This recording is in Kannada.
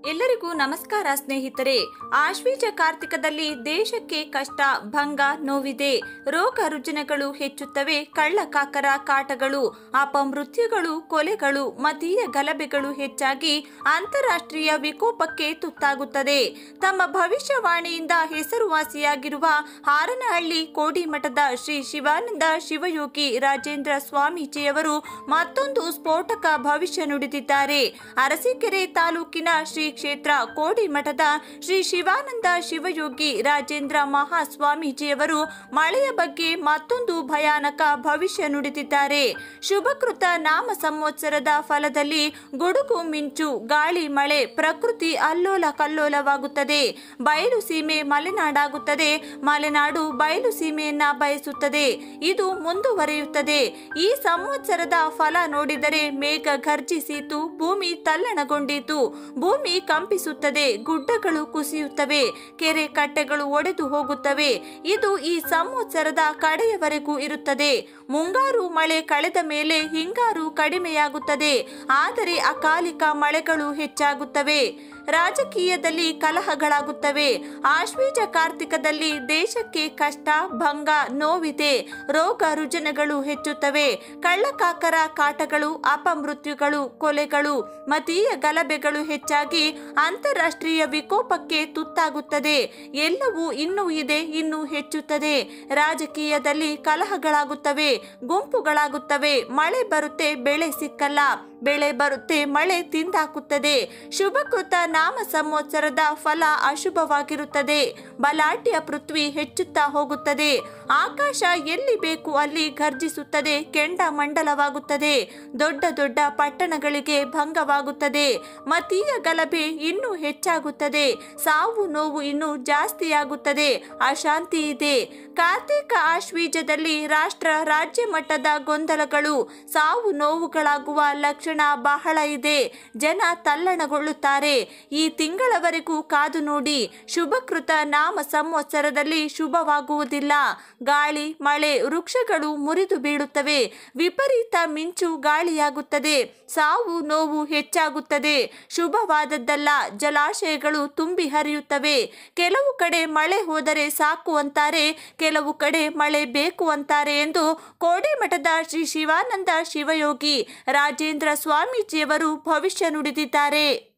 ಎಲ್ಲರಿಗೂ ನಮಸ್ಕಾರ ಸ್ನೇಹಿತರೆ ಆಶ್ವೀಜ ಕಾರ್ತಿಕದಲ್ಲಿ ದೇಶಕ್ಕೆ ಕಷ್ಟ ಭಂಗ ನೋವಿದೆ ರೋಗ ರುಜಿನಗಳು ಹೆಚ್ಚುತ್ತವೆ ಕಳ್ಳಕಾಕರ ಕಾಟಗಳು ಅಪಮೃತ್ಯುಗಳು ಕೊಲೆಗಳು ಮತೀಯ ಗಲಭೆಗಳು ಹೆಚ್ಚಾಗಿ ಅಂತಾರಾಷ್ಟ್ರೀಯ ವಿಕೋಪಕ್ಕೆ ತುತ್ತಾಗುತ್ತದೆ ತಮ್ಮ ಭವಿಷ್ಯವಾಣಿಯಿಂದ ಹೆಸರುವಾಸಿಯಾಗಿರುವ ಹಾರನಹಳ್ಳಿ ಕೋಡಿಮಠದ ಶ್ರೀ ಶಿವಾನಂದ ಶಿವಯೋಗಿ ರಾಜೇಂದ್ರ ಸ್ವಾಮೀಜಿಯವರು ಮತ್ತೊಂದು ಸ್ಫೋಟಕ ಭವಿಷ್ಯ ನುಡಿದಿದ್ದಾರೆ ಅರಸೀಕೆರೆ ತಾಲೂಕಿನ ಶ್ರೀ ಕ್ಷೇತ್ರ ಕೋಡಿಮಠದ ಶ್ರೀ ಶಿವಾನಂದ ಶಿವಯೋಗಿ ರಾಜೇಂದ್ರ ಮಹಾಸ್ವಾಮೀಜಿಯವರು ಮಳೆಯ ಬಗ್ಗೆ ಮತ್ತೊಂದು ಭಯಾನಕ ಭವಿಷ್ಯ ನುಡಿದಿದ್ದಾರೆ ಶುಭಕೃತ ನಾಮ ಸಂವತ್ಸರದ ಫಲದಲ್ಲಿ ಗುಡುಗು ಮಿಂಚು ಗಾಳಿ ಮಳೆ ಪ್ರಕೃತಿ ಅಲ್ಲೋಲ ಕಲ್ಲೋಲವಾಗುತ್ತದೆ ಬಯಲು ಸೀಮೆ ಮಲೆನಾಡಾಗುತ್ತದೆ ಮಲೆನಾಡು ಬಯಲು ಸೀಮೆಯನ್ನ ಬಯಸುತ್ತದೆ ಇದು ಮುಂದುವರಿಯುತ್ತದೆ ಈ ಸಂವತ್ಸರದ ಫಲ ನೋಡಿದರೆ ಮೇಘ ಘರ್ಜಿಸಿತು ಭೂಮಿ ತಲ್ಲಣಗೊಂಡಿತು ಭೂಮಿ ಕಂಪಿಸುತ್ತದೆ ಗುಡ್ಡಗಳು ಕುಸಿಯುತ್ತವೆ ಕೆರೆ ಕಟ್ಟೆಗಳು ಒಡೆದು ಹೋಗುತ್ತವೆ ಇದು ಈ ಸಂವತ್ಸರದ ಕಡೆಯವರೆಗೂ ಇರುತ್ತದೆ ಮುಂಗಾರು ಮಳೆ ಕಳೆದ ಮೇಲೆ ಹಿಂಗಾರು ಕಡಿಮೆಯಾಗುತ್ತದೆ ಆದರೆ ಅಕಾಲಿಕ ಮಳೆಗಳು ಹೆಚ್ಚಾಗುತ್ತವೆ ರಾಜಕೀಯದಲ್ಲಿ ಕಲಹಗಳಾಗುತ್ತವೆ ಆಶ್ವೀಜ ಕಾರ್ತಿಕದಲ್ಲಿ ದೇಶಕ್ಕೆ ಕಷ್ಟ ಭಂಗ ನೋವಿದೆ ರೋಗ ರುಜಿನಗಳು ಹೆಚ್ಚುತ್ತವೆ ಕಳ್ಳಕಾಕರ ಕಾಟಗಳು ಅಪಮೃತ್ಯುಗಳು ಕೊಲೆಗಳು ಮತೀಯ ಗಲಭೆಗಳು ಹೆಚ್ಚಾಗಿ ಅಂತಾರಾಷ್ಟ್ರೀಯ ವಿಕೋಪಕ್ಕೆ ತುತ್ತಾಗುತ್ತದೆ ಎಲ್ಲವೂ ಇನ್ನೂ ಇದೆ ಇನ್ನೂ ಹೆಚ್ಚುತ್ತದೆ ರಾಜಕೀಯದಲ್ಲಿ ಕಲಹಗಳಾಗುತ್ತವೆ ಗುಂಪುಗಳಾಗುತ್ತವೆ ಮಳೆ ಬರುತ್ತೆ ಬೆಳೆ ಸಿಕ್ಕಲ್ಲ ಬೆಳೆ ಬರುತ್ತೆ ಮಳೆ ತಿಂದಾಕುತ್ತದೆ ಶುಭಕೃತ ನಾಮ ಸಂವತ್ಸರದ ಫಲ ಅಶುಭವಾಗಿರುತ್ತದೆ ಬಲಾಢ್ಯ ಪೃಥ್ವಿ ಹೆಚ್ಚುತ್ತಾ ಹೋಗುತ್ತದೆ ಆಕಾಶ ಎಲ್ಲಿ ಬೇಕು ಅಲ್ಲಿ ಗರ್ಜಿಸುತ್ತದೆ ಕೆಂಡ ಮಂಡಲವಾಗುತ್ತದೆ ದೊಡ್ಡ ದೊಡ್ಡ ಪಟ್ಟಣಗಳಿಗೆ ಭಂಗವಾಗುತ್ತದೆ ಮತೀಯ ಗಲಭೆ ಇನ್ನೂ ಹೆಚ್ಚಾಗುತ್ತದೆ ಸಾವು ನೋವು ಇನ್ನೂ ಜಾಸ್ತಿಯಾಗುತ್ತದೆ ಅಶಾಂತಿ ಇದೆ ಕಾರ್ತಿಕ ಆಶ್ವೀಜದಲ್ಲಿ ರಾಷ್ಟ್ರ ರಾಜ್ಯ ಮಟ್ಟದ ಗೊಂದಲಗಳು ಸಾವು ನೋವುಗಳಾಗುವ ಲಕ್ಷಣ ಬಹಳ ಇದೆ ಜನ ತಲ್ಲಣಗೊಳ್ಳುತ್ತಾರೆ ಈ ತಿಂಗಳವರೆಗೂ ಕಾದು ನೋಡಿ ಶುಭಕೃತ ನಾಮ ಸಂವತ್ಸರದಲ್ಲಿ ಶುಭವಾಗುವುದಿಲ್ಲ ಗಾಳಿ ಮಳೆ ವೃಕ್ಷಗಳು ಮುರಿದು ಬೀಳುತ್ತವೆ ವಿಪರೀತ ಮಿಂಚು ಗಾಳಿಯಾಗುತ್ತದೆ ಸಾವು ನೋವು ಹೆಚ್ಚಾಗುತ್ತದೆ ಶುಭವಾದದ್ದಲ್ಲ ಜಲಾಶಯಗಳು ತುಂಬಿ ಹರಿಯುತ್ತವೆ ಕೆಲವು ಕಡೆ ಮಳೆ ಹೋದರೆ ಸಾಕು ಅಂತಾರೆ ಕೆಲವು ಕಡೆ ಮಳೆ ಬೇಕು ಅಂತಾರೆ ಎಂದು ಕೋಡಿಮಠದ ಶ್ರೀ ಶಿವಾನಂದ ಶಿವಯೋಗಿ ರಾಜೇಂದ್ರ ಸ್ವಾಮೀಜಿಯವರು ಭವಿಷ್ಯ ನುಡಿದಿದ್ದಾರೆ